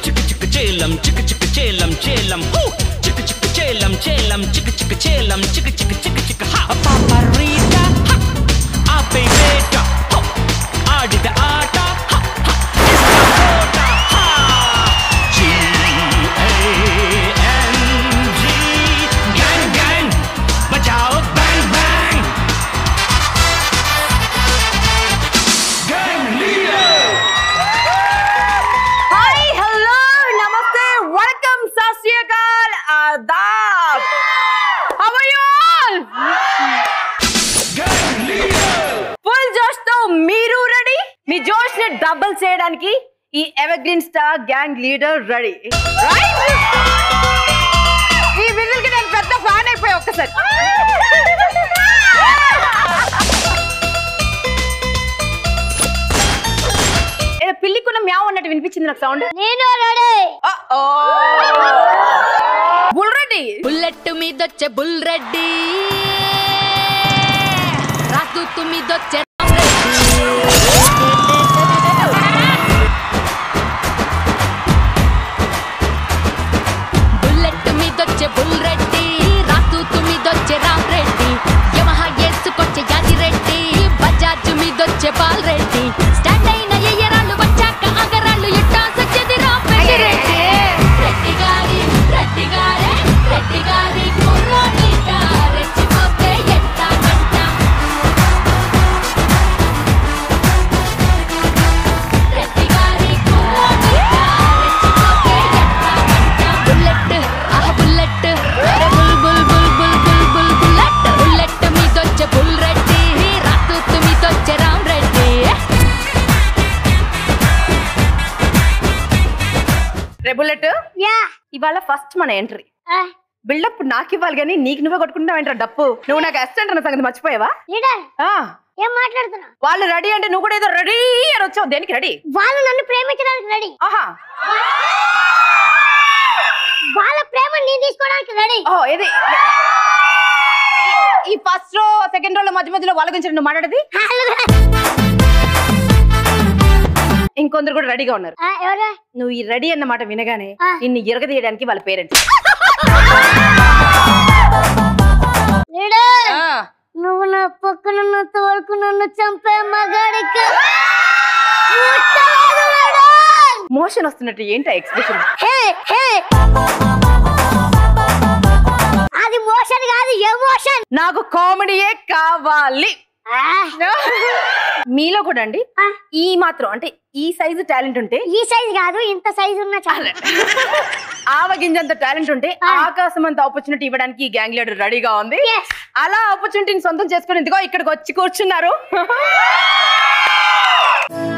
చిక్కు చిక్కు చేలం చిక్కు చిక్కు చేలం చేలం హూ! చిక్కు చిక్కు చేలం చేలం చిక్కు చిక్కు చేలం చిక్కు చిక్కు చిక్కు చిక్కు హా పాపరీట హ! ఆపే వేట హ! ఆడిద ఆట హ! హ! ఇస్తా కోట హా! G-A-N-G Gang gang बजाओ bang bang Gang leader hi hello namaste welcome Sat Sri Akal adaab how are you all Gang leader full జోష్ తో మీరు రెడీ మీ జోష్ ని డబుల్ చేయడానికి ఈ evergreen star gang leader ready ఈ విజిల్ కి నేను పెద్ద ఫ్యాన్ అయిపోయా ఒక్కసారి ఏదో పిల్లికున్న మ్యావ్ అన్నట్టు వినిపించింది నాకు సౌండ్ నేను రెడీ బుల్ రెడ్డి బుల్లెట్ మీదొచ్చే బుల్ రెడ్డి రాజుతు మీదొచ్చే బుల్లెట్ మీదొచ్చే బుల్ రెడ్డి రాజుతు మీదొచ్చే రామ్ రెడ్డి యమహ ఏసుకొచ్చే యాది రెడ్డి బజాజ్ మీదొచ్చే బాల్ రెడ్డి స్టాండ్ అయిన ఎయ్యరాళ్ళు వచ్చాక అగరాళ్ళు ఎట్టా సచ్చేది రామ్ రెడ్డి రెడ్డి గారి రెడ్డి గారే రెడ్డి గారి కుర్రోనిట రెచ్చిపోతే ఎట్టా గంట రెడ్డి గారి కుర్రోనిట రెచ్చిపోతే ఎట్టా గంట బుల్లెట్ ఆహ బుల్లెట్ అరే బుల్ బుల్ బుల్ బుల్ బుల్ బుల్ బుల్లెట్ బుల్లెట్ మీదొచ్చే బుల్ రెడ్డి రాతూతు మీదొచ్చే రామ్ రెడ్డి రెబులెట్ యా ఇవాళ ఫస్ట్ మన ఎంట్రీ బిల్డప్ నాకు ఇవ్వాలి కానీ నీకు నువ్వే కొట్టుకుంటావు ఏంట్రా డప్పు నువ్వు నాకు అసిస్టెంట్ అన్న సంగతి మర్చిపోయావా లీడర్ ఆ, ఏం మాట్లాడుతున్నా వాళ్ళు రెడీ అంటే నువ్వు కూడా ఏదో రెడీ అని వచ్చావు దేనికి రెడీ వాళ్ళు నన్ను ప్రేమించడానికి రెడీ ఆహా వాళ్ళ ప్రేమ నేను తీసుకోవడానికి రెడీ ఓ ఇది ఈ ఫస్ట్ రో సెకండ్ రోలో మధ్య మధ్యలో వాళ్ళ గురించి నువ్వు మాట్లాడేది ఇంకొందరు కూడా రెడీగా ఉన్నారు ఎవరు నువ్వు ఈ రెడీ అన్న మాట వినగానే ఆ. నిన్ను ఎరగదీయడానికి వాళ్ళ పేరెంట్స్ లీడర్ నువ్వు నా పక్కనున్నంత వరకు నన్ను చంపే మగాడికి ముట్టలేదు, లీడర్. మోషన్ వస్తున్నట్టు ఏంటా ఎక్స్ప్రెషన్ హే, హే. అది మోషన్ కాదు ఎమోషన్ నాకు కామెడీయే కావాలి మీలో కూడా అండి ఆ. ఈ మాత్రం అంటే ఈ సైజు టాలెంట్ ఉంటే ఈ సైజ్ కాదు ఇంత సైజ్ ఉన్న చాలు ఆవగింజంత టాలెంట్ ఉంటే ఆ. ఆకాశం అంత ఆపర్చునిటీ ఇవ్వడానికి ఈ గ్యాంగ్ లీడర్ రెడీగా ఉంది Yes. అలా ఆపర్చునిటీని సొంతం చేసుకుని ఇదిగో ఇక్కడికి వచ్చి కూర్చున్నారు